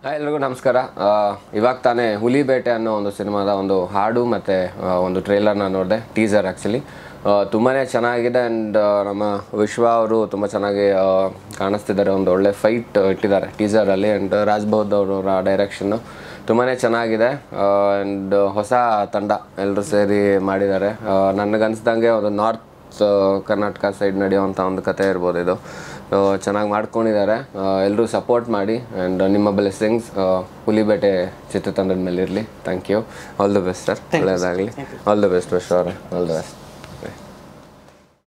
hi ಎಲ್ರಿಗೂ ನಮಸ್ಕಾರ ಆ, ಇವಾಗ ತಾನೇ ಹುಲಿ ಬೇಟೆ ಅನ್ನೋ ಒಂದು ಸಿನಿಮಾದ ಒಂದು ಹಾಡು ಮತ್ತು ಒಂದು ಟ್ರೇಲರ್ನ ನೋಡಿದೆ ಟೀಸರ್ ಆ್ಯಕ್ಚುಲಿ ತುಂಬಾ ಚೆನ್ನಾಗಿದೆ ಆ್ಯಂಡ್ ನಮ್ಮ ವಿಶ್ವ ಅವರು ತುಂಬ ಚೆನ್ನಾಗಿ ಆ, ಕಾಣಿಸ್ತಿದ್ದಾರೆ ಒಂದು ಒಳ್ಳೆ ಫೈಟ್ ಇಟ್ಟಿದ್ದಾರೆ ಟೀಸರಲ್ಲಿ ಆ್ಯಂಡ್ ರಾಜ್ಬೌದ್ ಅವರ ಡೈರೆಕ್ಷನ್ನು ತುಂಬಾ ಚೆನ್ನಾಗಿದೆ ಆ್ಯಂಡ್ ಹೊಸ ತಂಡ ಎಲ್ಲರೂ ಸೇರಿ ಮಾಡಿದ್ದಾರೆ ನನಗನ್ಸ್ದಂಗೆ ಒಂದು ನಾರ್ತ್ ಕರ್ನಾಟಕ ಸೈಡ್ ನಡೆಯುವಂಥ ಒಂದು ಕತೆ ಇರ್ಬೋದು ಇದು ಚೆನ್ನಾಗಿ ಮಾಡ್ಕೊಂಡಿದ್ದಾರೆ ಎಲ್ಲರೂ ಸಪೋರ್ಟ್ ಮಾಡಿ ಆ್ಯಂಡ್ ನಿಮ್ಮ ಬ್ಲೆಸ್ಸಿಂಗ್ಸ್ ಹುಲಿಬೇಟೆ ಚಿತ್ರತಂಡದ ಮೇಲೆ ಇರಲಿ thank you all the best sir ಒಳ್ಳೆಯದಾಗಲಿ ಆಲ್ ದ ಬೆಸ್ಟ್ ವಿಶ್ವ ಅವರೇ ಆಲ್ ದ ಬೆಸ್ಟ್